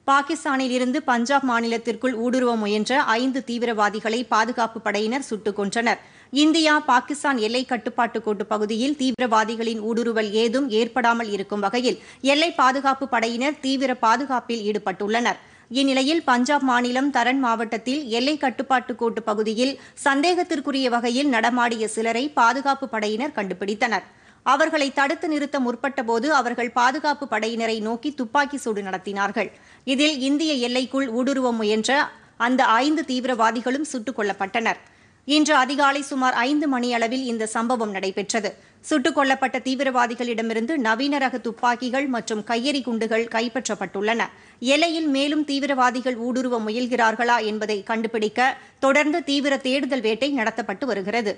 பாகிஸ்தானில் இருந்து பஞ்சாப் மாநிலத்திற்குள் ஊடுருவ முயன்ற ஐந்து தீவிரவாதிகளை பாதுகாப்பு படையினர் சுட்டுக் கொன்றனர் இந்தியா பாகிஸ்தான் எல்லை கட்டுப்பாட்டு கோட்டு பகுதியில் தீவிரவாதிகளின் ஊடுருவல் ஏதும் ஏற்படாமல் இருக்கும் வகையில் எல்லை பாதுகாப்பு படையினர் தீவிர பாதுகாப்பில் ஈடுபட்டுள்ளனர் இந்நிலையில் பஞ்சாப் மாநிலம் தரன் மாவட்டத்தில் எல்லை கட்டுப்பாட்டு கோட்டு பகுதியில் சந்தேகத்திற்குரிய வகையில் நடமாடிய சிலரை பாதுகாப்பு படையினர் கண்டுபிடித்தனர் அவர்களை தடுத்து நிறுத்த முற்பட்டபோது அவர்கள் பாதுகாப்பு படையினரை நோக்கி துப்பாக்கி சூடு நடத்தினார்கள் இதில் இந்திய எல்லைக்குள் ஊடுருவ முயன்ற அந்த ஐந்து தீவிரவாதிகளும் சுட்டுக் கொல்லப்பட்டனர் இன்று அதிகாலை சுமார் ஐந்து மணியளவில் இந்த சம்பவம் நடைபெற்றது சுட்டுக் கொல்லப்பட்ட தீவிரவாதிகளிடமிருந்து நவீன ரக துப்பாக்கிகள் மற்றும் கையெறி குண்டுகள் கைப்பற்றப்பட்டுள்ளன எல்லையில் மேலும் தீவிரவாதிகள் ஊடுருவ முயல்கிறார்களா என்பதை கண்டுபிடிக்க தொடர்ந்து தீவிர தேடுதல் வேட்டை நடத்தப்பட்டு வருகிறது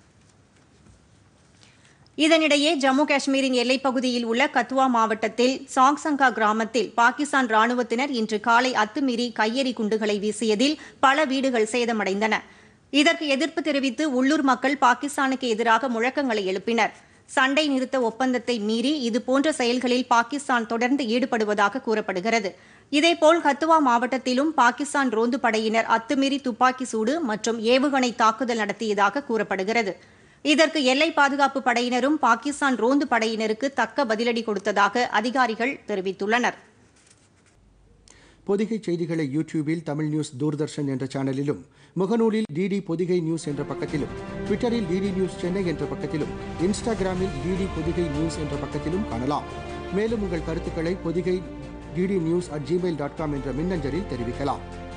இதனிடையே ஜம்மு காஷ்மீரின் எல்லைப் பகுதியில் உள்ள கத்துவா மாவட்டத்தில் சாங்சங்கா கிராமத்தில் பாகிஸ்தான் ராணுவத்தினர் இன்று காலை அத்துமீறி கையெறி குண்டுகளை வீசியதில் பல வீடுகள் சேதமடைந்தன இதற்கு எதிர்ப்பு தெரிவித்து உள்ளூர் மக்கள் பாகிஸ்தானுக்கு எதிராக முழக்கங்களை எழுப்பினர் சண்டை நிறுத்த ஒப்பந்தத்தை மீறி இதுபோன்ற செயல்களில் பாகிஸ்தான் தொடர்ந்து ஈடுபடுவதாக கூறப்படுகிறது இதேபோல் கத்துவா மாவட்டத்திலும் பாகிஸ்தான் ரோந்து படையினர் அத்துமீறி துப்பாக்கி சூடு மற்றும் ஏவுகணை தாக்குதல் நடத்தியதாக கூறப்படுகிறது இதற்கு எல்லை பாதுகாப்பு படையினரும் பாகிஸ்தான் ரோந்து படையினருக்கு தக்க பதிலடி கொடுத்ததாக அதிகாரிகள் தெரிவித்துள்ளனர் பொதிகை செய்திகளை யூடியூபில் தமிழ் நியூஸ் தூர்தர்ஷன் என்ற சேனலிலும் முகநூலில் டிடி பொதிகை நியூஸ் என்ற பக்கத்திலும் ட்விட்டரில் டிடி நியூஸ் சென்னை என்ற பக்கத்திலும் இன்ஸ்டாகிராமில் டிடி பொதிகை நியூஸ் என்ற பக்கத்திலும் காணலாம் மேலும் உங்கள் கருத்துக்களை Pothigai DD news at Gmail dot com என்ற மின்னஞ்சலில் தெரிவிக்கலாம்